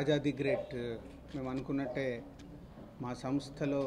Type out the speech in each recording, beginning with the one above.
Raja the great మేము అనుకున్నట్టే మా సంస్థలో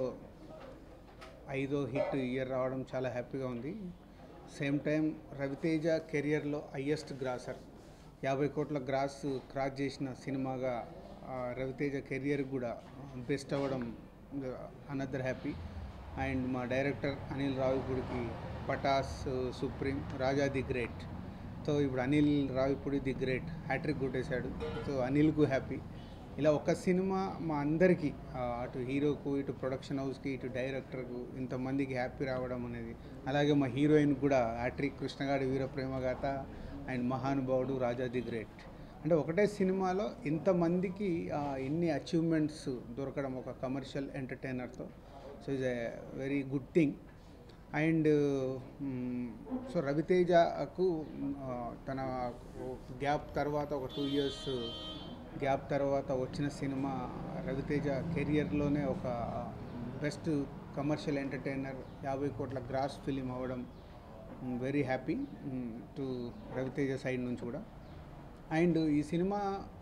ఐదో హిట్ ఇయర్ రావడం చాలా హ్యాపీగా ఉంది సేమ్ టైం రవితేజ కెరియర్లో హయ్యెస్ట్ గ్రాసర్ యాభై కోట్ల గ్రాస్ క్రాస్ చేసిన సినిమాగా ఆ, రవితేజ కెరియర్ కూడా బెస్ట్ అవ్వడం అనదర్ హ్యాపీ అండ్ మా director Anil రావిపూడికి Pataas supreme Raja the great so ఇప్పుడు Anil Ravipudi the great hat trick కొట్టేశాడు సో అనిల్కు హ్యాపీ ఇలా ఒక సినిమా మా అందరికీ ఆ, అటు హీరోకు ఇటు ప్రొడక్షన్ హౌస్కి ఇటు డైరెక్టర్కు ఇంతమందికి హ్యాపీ రావడం అనేది అలాగే మా హీరోయిన్ కూడా హ్యాట్రిక్ కృష్ణగాడి వీర ప్రేమగాథ అండ్ మహానుభావుడు రాజా ది గ్రేట్ అంటే ఒకటే సినిమాలో ఇంతమందికి ఆ, ఇన్ని అచీవ్మెంట్స్ దొరకడం ఒక కమర్షియల్ ఎంటర్టైనర్తో so is a very good thing and so రవితేజకు ఆ, తన గ్యాప్ తర్వాత ఒక టూ ఇయర్స్ గ్యాప్ తర్వాత వచ్చిన సినిమా రవితేజ కెరియర్లోనే ఒక బెస్ట్ కమర్షియల్ ఎంటర్టైనర్ యాభై కోట్ల గ్రాస్ ఫిలిం అవ్వడం very happy to Raviteja side నుంచి కూడా అండ్ ఈ సినిమా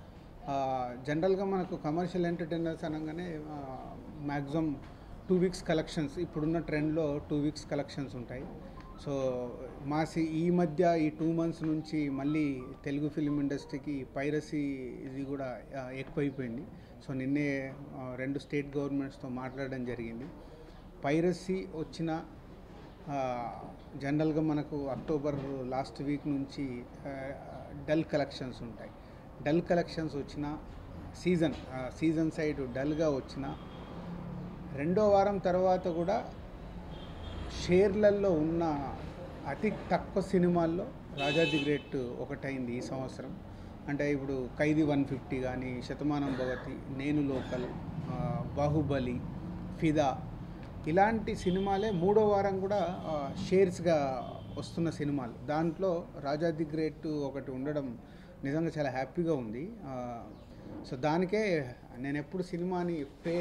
జనరల్గా మనకు కమర్షియల్ ఎంటర్టైనర్స్ అనగానే మ్యాక్సిమం టూ వీక్స్ కలెక్షన్స్ ఇప్పుడున్న ట్రెండ్లో టూ వీక్స్ కలెక్షన్స్ ఉంటాయి సో మా సి ఈ మధ్య ఈ టూ మంత్స్ నుంచి మళ్ళీ తెలుగు ఫిలిం ఇండస్ట్రీకి పైరసీ ఇది కూడా ఆ, ఎక్కువైపోయింది సో నిన్నే ఆ, రెండు స్టేట్ గవర్నమెంట్స్తో మాట్లాడడం జరిగింది పైరసీ వచ్చిన ఆ, జనరల్గా మనకు అక్టోబర్ లాస్ట్ వీక్ నుంచి ఆ, డల్ కలెక్షన్స్ ఉంటాయి డల్ కలెక్షన్స్ వచ్చిన సీజన్ ఆ, సీజన్ సైడ్ డల్గా వచ్చిన రెండో వారం తర్వాత కూడా షేర్లలో ఉన్న అతి తక్కువ సినిమాల్లో రాజా ది గ్రేట్ ఒకటైంది ఈ సంవత్సరం అంటే ఇప్పుడు ఖైదీ వన్ ఫిఫ్టీ కానీ శతమానం భవతి నేను లోకల్ ఆ, బాహుబలి ఫిదా ఇలాంటి సినిమాలే మూడో వారం కూడా ఆ, షేర్స్గా వస్తున్న సినిమాలు దాంట్లో రాజా ది గ్రేట్ ఒకటి ఉండడం నిజంగా చాలా హ్యాపీగా ఉంది ఆ, సో దానికే నేను ఎప్పుడు సినిమాని పే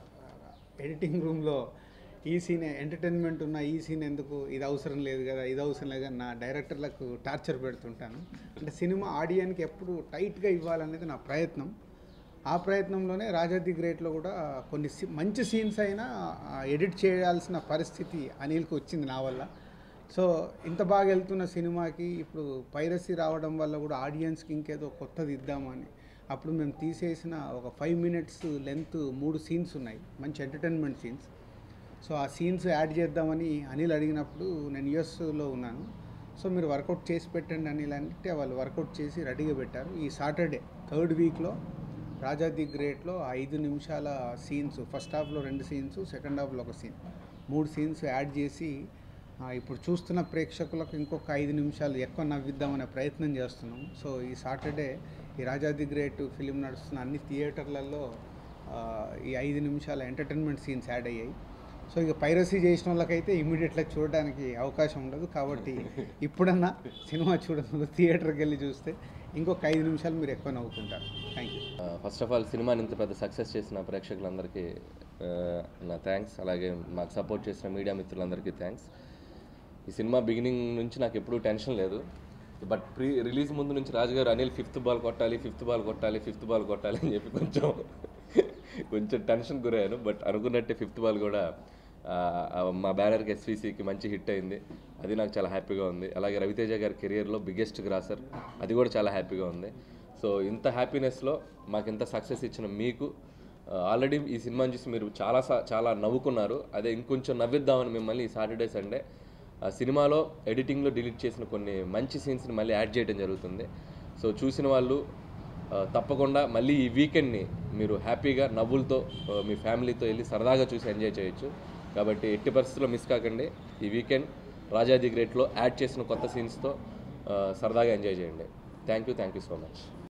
ఎడిటింగ్ రూమ్లో ఈ సీన్ ఎంటర్టైన్మెంట్ ఉన్న ఈ సీన్ ఎందుకు ఇది అవసరం లేదు కదా ఇది అవసరం లేదు కదా నా డైరెక్టర్లకు టార్చర్ పెడుతుంటాను అంటే సినిమా ఆడియన్కి ఎప్పుడు టైట్గా ఇవ్వాలనేది నా ప్రయత్నం ఆ ప్రయత్నంలోనే రాజా ది గ్రేట్లో కూడా కొన్ని సి- మంచి సీన్స్ అయినా ఎడిట్ చేయాల్సిన పరిస్థితి అనిల్కి వచ్చింది నా వల్ల సో ఇంత బాగా వెళ్తున్న సినిమాకి ఇప్పుడు పైరసీ రావడం వల్ల కూడా ఆడియన్స్కి ఇంకేదో కొత్తది ఇద్దామని అప్పుడు మేము తీసేసిన ఒక ఫైవ్ మినిట్స్ లెంత్ మూడు సీన్స్ ఉన్నాయి మంచి ఎంటర్టైన్మెంట్ సీన్స్ సో ఆ సీన్స్ యాడ్ చేద్దామని అనిల్ అడిగినప్పుడు నేను యుఎస్లో ఉన్నాను సో మీరు వర్కౌట్ చేసి పెట్టండి అనిల్ అంటే వాళ్ళు వర్కౌట్ చేసి రెడీగా పెట్టారు ఈ సాటర్డే థర్డ్ వీక్లో రాజా ది గ్రేట్లో ఐదు నిమిషాల సీన్స్ ఫస్ట్ హాఫ్లో రెండు సీన్స్ సెకండ్ హాఫ్లో ఒక సీన్ మూడు సీన్స్ యాడ్ చేసి ఆ, ఇప్పుడు చూస్తున్న ప్రేక్షకులకు ఇంకొక ఐదు నిమిషాలు ఎక్కువ నవ్విద్దామనే ప్రయత్నం చేస్తున్నాం సో ఈ సాటర్డే ఈ రాజా ది గ్రేట్ ఫిలిం నడుస్తున్న అన్ని థియేటర్లలో ఆ, ఈ ఐదు నిమిషాల ఎంటర్టైన్మెంట్ సీన్స్ యాడ్ అయ్యాయి సో ఇక పైరసీ చేసిన వాళ్ళకైతే ఇమీడియట్గా చూడడానికి అవకాశం ఉండదు కాబట్టి ఇప్పుడన్నా సినిమా చూడడం థియేటర్కి వెళ్ళి చూస్తే ఇంకొక ఐదు నిమిషాలు మీరు ఎక్కువ నవ్వుకుంటారు thank you first of all సినిమాని ఇంత పెద్ద సక్సెస్ చేసిన ప్రేక్షకులందరికీ ఆ, నా థ్యాంక్స్ అలాగే మాకు సపోర్ట్ చేసిన మీడియా మిత్రులందరికీ థ్యాంక్స్ ఈ సినిమా బిగినింగ్ నుంచి నాకు ఎప్పుడూ టెన్షన్ లేదు బట్ ప్రీ రిలీజ్ ముందు నుంచి రాజుగారు అనిల్ ఫిఫ్త్ బాల్ కొట్టాలి ఫిఫ్త్ బాల్ కొట్టాలి ఫిఫ్త్ బాల్ కొట్టాలి అని చెప్పి కొంచెం కొంచెం టెన్షన్ గురయ్యాను బట్ అనుకున్నట్టే ఫిఫ్త్ బాల్ కూడా ఆ, ఆ, మా బ్యానర్కి ఎస్వీసీకి మంచి హిట్ అయింది అది నాకు చాలా హ్యాపీగా ఉంది అలాగే రవితేజ గారి కెరియర్లో బిగ్గెస్ట్ గ్రాసర్ అది కూడా చాలా హ్యాపీగా ఉంది సో ఇంత హ్యాపీనెస్లో మాకు ఇంత సక్సెస్ ఇచ్చిన మీకు ఆల్రెడీ ఈ సినిమాని చూసి మీరు చాలా సా- చాలా నవ్వుకున్నారు అదే ఇంకొంచెం నవ్విద్దామని మిమ్మల్ని ఈ సాటర్డే సండే ఆ సినిమాలో ఎడిటింగ్లో డిలీట్ చేసిన కొన్ని మంచి సీన్స్ని మళ్ళీ యాడ్ చేయడం జరుగుతుంది సో చూసిన వాళ్ళు ఆ, తప్పకుండా మళ్ళీ ఈ వీకెండ్ని మీరు హ్యాపీగా నవ్వులతో ఆ, మీ ఫ్యామిలీతో వెళ్ళి సరదాగా చూసి ఎంజాయ్ చేయొచ్చు కాబట్టి ఎట్టి పరిస్థితుల్లో మిస్ కాకండి ఈ వీకెండ్ రాజా ది గ్రేట్లో యాడ్ చేసిన కొత్త సీన్స్తో సరదాగా ఎంజాయ్ చేయండి thank you thank you so much